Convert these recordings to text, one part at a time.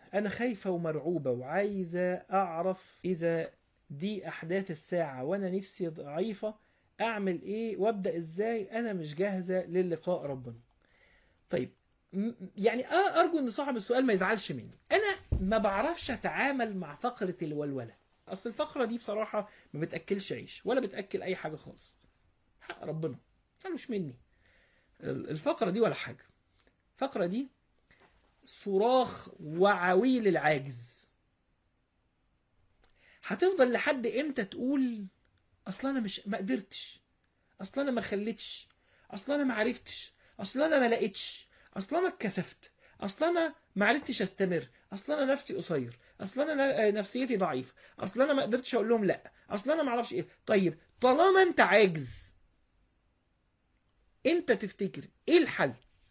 انا خايفة ومرعوبة وعايزة اعرف اذا دي احداث الساعة وانا نفسي ضعيفة اعمل ايه وابدأ ازاي انا مش جاهزة للقاء ربنا طيب م- يعني آه ارجو ان صاحب السؤال ما يزعلش مني انا ما بعرفش اتعامل مع فقرة الولولة اصل الفقرة دي بصراحة ما بتاكلش عيش ولا بتاكل اي حاجة خالص حق ربنا ده مش مني الفقرة دي ولا حاجة الفقرة دي صراخ وعويل العاجز هتفضل لحد امتى تقول اصل انا مش ما قدرتش اصل انا ما خليتش اصل انا ما عرفتش اصل انا ما لقيتش اصل انا اتكسفت اصل انا ما عرفتش استمر اصل انا نفسي قصير اصل انا ن- نفسيتي ضعيف اصل انا ما قدرتش اقول لهم لا اصل انا ما اعرفش ايه طيب طالما انت عاجز انت تفتكر ايه الحل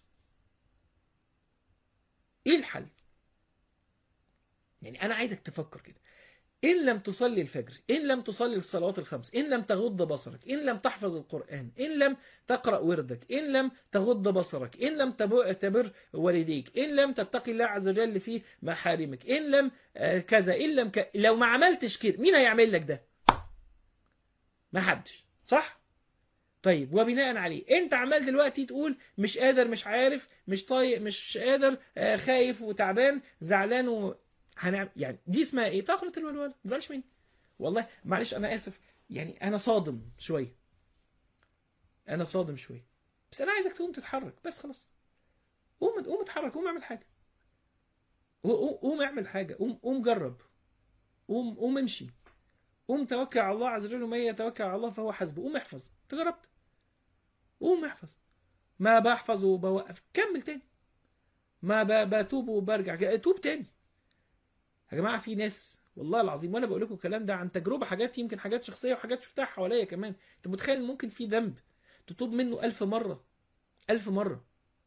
ايه الحل يعني انا عايزك تفكر كده إن لم تصلي الفجر إن لم تصلي الصلوات الخمس إن لم تغض بصرك إن لم تحفظ القرآن إن لم تقرأ وردك إن لم تغض بصرك إن لم تب- تبر والديك إن لم تتقي الله عز وجل في محارمك إن لم آه، كذا إن لم ك... لو ما عملتش كده مين هيعمل لك ده ما حدش صح طيب وبناء عليه انت عمال دلوقتي تقول مش قادر مش عارف مش طايق مش قادر آه، خايف وتعبان زعلان و... هنعمل يعني دي اسمها ايه فقرة الولوله ما تزعلش مني والله معلش انا اسف يعني انا صادم شويه انا صادم شويه بس انا عايزك تقوم تتحرك بس خلاص قوم قوم اتحرك قوم اعمل حاجه قوم قوم اعمل حاجه قوم قوم جرب قوم قوم امشي قوم توكل على الله عز وجل ومن يتوكل على الله فهو حسبه قوم احفظ انت جربت قوم احفظ ما بحفظ وبوقف كمل تاني ما ب- بتوب وبرجع توب تاني يا جماعه في ناس والله العظيم وانا بقول لكم الكلام ده عن تجربه حاجات يمكن حاجات شخصيه وحاجات شفتها حواليا كمان انت متخيل إن ممكن في ذنب تتوب منه ألف مرة ألف مرة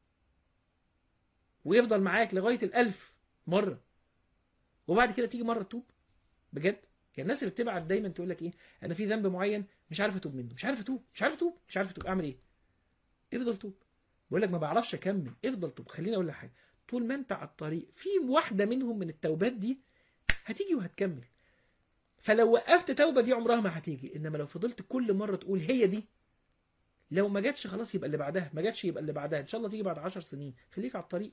ويفضل معاك لغاية الألف مرة وبعد كده تيجي مرة تتوب بجد يعني الناس اللي بتبعت دايما تقول لك ايه انا في ذنب معين مش عارف اتوب منه مش عارف اتوب مش عارف اتوب مش عارف اتوب اعمل ايه افضل توب بقول لك ما بعرفش اكمل افضل توب خليني اقول لك حاجه طول ما انت على الطريق في واحده منهم من التوبات دي هتيجي وهتكمل فلو وقفت توبه دي عمرها ما هتيجي انما لو فضلت كل مره تقول هي دي لو ما جاتش خلاص يبقى اللي بعدها ما جاتش يبقى اللي بعدها ان شاء الله تيجي بعد عشر سنين خليك على الطريق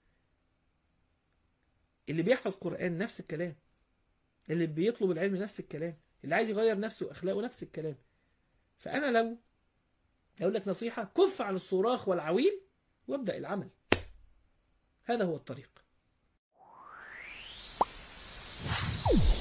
اللي بيحفظ قرآن نفس الكلام اللي بيطلب العلم نفس الكلام اللي عايز يغير نفسه واخلاقه نفس الكلام فانا لو اقول لك نصيحة كف عن الصراخ والعويل وابدأ العمل هذا هو الطريق